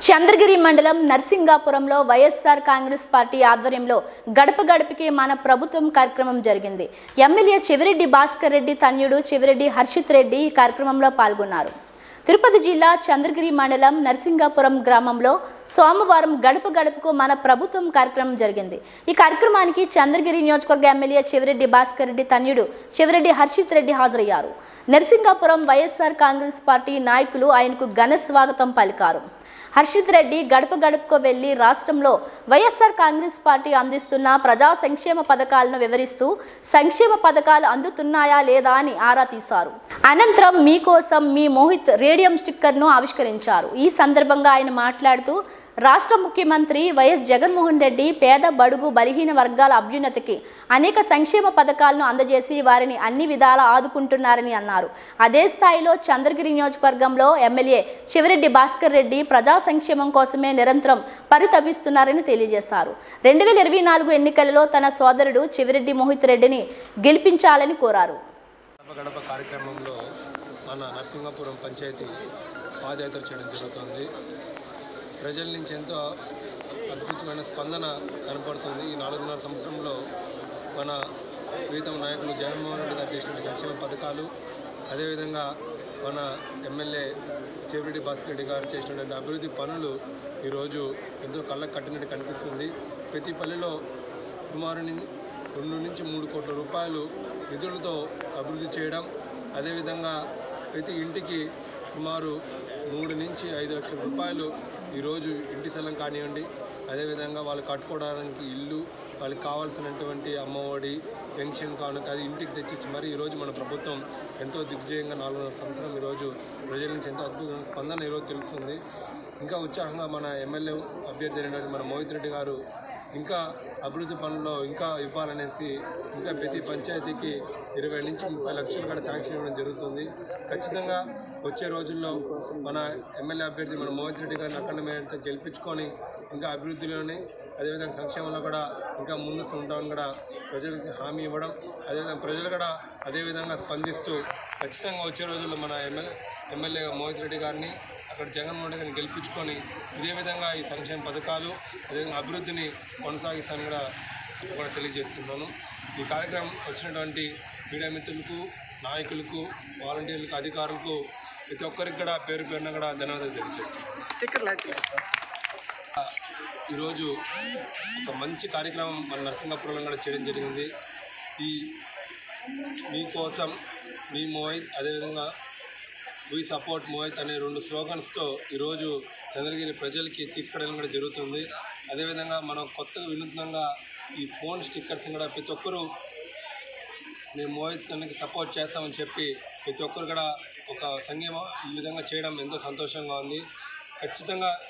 చంద్రగిరి మండలం నర్సింగాపురంలో వైఎస్ఆర్ కాంగ్రెస్ పార్టీ ఆధ్వర్యంలో గడప గడపకి మన ప్రభుత్వం కార్యక్రమం జరిగింది ఎమ్మెల్యే చెవిరెడ్డి భాస్కర్ రెడ్డి తన్యుడు చెవిరెడ్డి హర్షిత్ రెడ్డి ఈ కార్యక్రమంలో పాల్గొన్నారు తిరుపతి జిల్లా చంద్రగిరి మండలం నర్సింగాపురం గ్రామంలో సోమవారం గడప గడపకు మన ప్రభుత్వం కార్యక్రమం జరిగింది ఈ కార్యక్రమానికి చంద్రగిరి నియోజకవర్గ ఎమ్మెల్యే చెవిరెడ్డి భాస్కర్ రెడ్డి తన్యుడు చెవిరెడ్డి హర్షిత్ రెడ్డి హాజరయ్యారు నర్సింగాపురం వైఎస్ఆర్ కాంగ్రెస్ పార్టీ నాయకులు ఆయనకు ఘన స్వాగతం పలికారు హర్షిత్ రెడ్డి గడప గడపకు వెళ్లి రాష్ట్రంలో వైఎస్ఆర్ కాంగ్రెస్ పార్టీ అందిస్తున్న ప్రజా సంక్షేమ పథకాలను వివరిస్తూ సంక్షేమ పథకాలు అందుతున్నాయా లేదా అని ఆరా తీశారు అనంతరం మీకోసం మీ మోహిత్ రేడియం స్టిక్కర్ను ఆవిష్కరించారు ఈ సందర్భంగా ఆయన మాట్లాడుతూ రాష్ట్ర ముఖ్యమంత్రి వైఎస్ జగన్మోహన్ రెడ్డి పేద బడుగు బలహీన వర్గాల అభ్యున్నతికి అనేక సంక్షేమ పథకాలను అందజేసి వారిని అన్ని విధాలా ఆదుకుంటున్నారని అన్నారు అదే స్థాయిలో చంద్రగిరి నియోజకవర్గంలో ఎమ్మెల్యే చివరెడ్డి భాస్కర్ రెడ్డి ప్రజా సంక్షేమం కోసమే నిరంతరం పరితపిస్తున్నారని తెలియజేశారు రెండు వేల ఇరవై నాలుగు ఎన్నికలలో తన సోదరుడు చివరెడ్డి మోహిత్ రెడ్డిని గెలిపించాలని కోరారు గడప గడప కార్యక్రమంలో మన నరసింగాపురం పంచాయతీ పాదయాత్ర చేయడం జరుగుతుంది ప్రజల నుంచి ఎంతో అద్భుతమైన స్పందన కనపడుతుంది ఈ నాలుగున్నర సంవత్సరంలో మన ప్రీతం నాయకులు జగన్మోహన్ రెడ్డి గారు చేసిన సంక్షేమ పథకాలు అదేవిధంగా మన ఎమ్మెల్యే చేపిరెడ్డి భాస్కర్ రెడ్డి గారు చేసినటువంటి అభివృద్ధి పనులు ఈరోజు ఎంతో కళ్ళకు కట్టినట్టు కనిపిస్తుంది ప్రతి పల్లెలో సుమారు ని- రెండు నుంచి మూడు కోట్ల రూపాయలు నిధులతో అభివృద్ధి చేయడం అదేవిధంగా ప్రతి ఇంటికి సుమారు మూడు నుంచి ఐదు లక్షల రూపాయలు ఈరోజు ఇంటి స్థలం కానివ్వండి అదేవిధంగా వాళ్ళు కట్టుకోవడానికి ఇల్లు వాళ్ళకి కావాల్సినటువంటి అమ్మఒడి పెన్షన్ కానుక అది ఇంటికి తెచ్చిచ్చి మరి ఈరోజు మన ప్రభుత్వం ఎంతో దిగ్విజయంగా నాలుగున్నర సంవత్సరం ఈరోజు ప్రజల నుంచి ఎంతో అద్భుతమైన స్పందన ఈరోజు తెలుస్తుంది ఇంకా ఉత్సాహంగా మన ఎమ్మెల్యే అభ్యర్థి అయినటువంటి మన మోహిత్ రెడ్డి గారు ఇంకా అభివృద్ధి పనుల్లో ఇంకా ఇవ్వాలనేసి ఇంకా ప్రతి పంచాయతీకి ఇరవై నుంచి ముప్పై లక్షలు కూడా శాంక్షన్ ఇవ్వడం జరుగుతుంది ఖచ్చితంగా వచ్చే రోజుల్లో మన ఎమ్మెల్యే అభ్యర్థి మన మోహిత్ రెడ్డి గారిని అఖండ మేరతో గెలిపించుకొని ఇంకా అభివృద్ధిలోని అదేవిధంగా సంక్షేమంలో కూడా ఇంకా ముందుకు ఉంటామని కూడా ప్రజలకు హామీ ఇవ్వడం అదేవిధంగా ప్రజలు కూడా అదేవిధంగా స్పందిస్తూ ఖచ్చితంగా వచ్చే రోజుల్లో మన ఎమ్మెల్యే ఎమ్మెల్యే మోహిత్ రెడ్డి గారిని అక్కడ జగన్మోహన్ రెడ్డి గారిని గెలిపించుకొని ఇదే విధంగా ఈ సంక్షేమ పథకాలు అదేవిధంగా అభివృద్ధిని కొనసాగిస్తానని కూడా కూడా తెలియజేస్తున్నాను ఈ కార్యక్రమం వచ్చినటువంటి మీడియా మిత్రులకు నాయకులకు వాలంటీర్లకు అధికారులకు ప్రతి ఒక్కరికి కూడా పేరు పేరున కూడా ధన్యవాదాలు తెలియజేస్తున్నాను ఈరోజు ఒక మంచి కార్యక్రమం మన నరసింగపురంలో కూడా చేయడం జరిగింది ఈ మీకోసం మీ మోహిత్ అదేవిధంగా వీ సపోర్ట్ మోహిత్ అనే రెండు స్లోగన్స్తో ఈరోజు చంద్రగిరి ప్రజలకి తీసుకెళ్ళడం కూడా జరుగుతుంది అదేవిధంగా మనం కొత్తగా వినూత్నంగా ఈ ఫోన్ స్టిక్కర్స్ కూడా ప్రతి ఒక్కరూ మేము మోహిత్ అన్నకి సపోర్ట్ చేస్తామని చెప్పి ప్రతి ఒక్కరు కూడా ఒక సంఘీమ ఈ విధంగా చేయడం ఎంతో సంతోషంగా ఉంది ఖచ్చితంగా